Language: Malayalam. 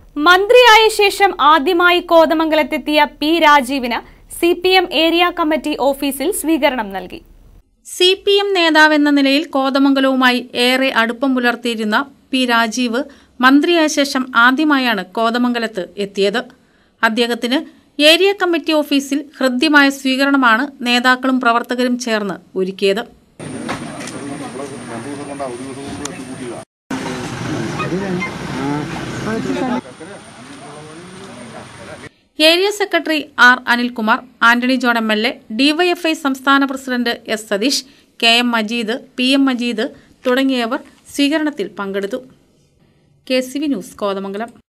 മന്ത്രിയായ ശേഷം ആദ്യമായി കോതമംഗലത്തെത്തിയ പി രാജീവിന് C P M area committee ഓഫീസിൽ സ്വീകരണം നൽകി സി പി എം നേതാവെന്ന നിലയിൽ കോതമംഗലവുമായി ഏറെ അടുപ്പം പുലർത്തിയിരുന്ന പി രാജീവ് മന്ത്രിയായ ശേഷം ആദ്യമായാണ് കോതമംഗലത്ത് എത്തിയത് അദ്ദേഹത്തിന് ഏരിയ കമ്മിറ്റി ഓഫീസിൽ ഹൃദ്യമായ സ്വീകരണമാണ് നേതാക്കളും പ്രവർത്തകരും ചേർന്ന് ഒരുക്കിയത് area secretary R Anilkumar Antony John M L A DYFI സംസ്ഥാന president S Sathish K M Majeed P M Majeed തുടങ്ങിയവർ സ്വീകരണത്തിൽ പങ്കെടുത്തു K C V news Kothamangalam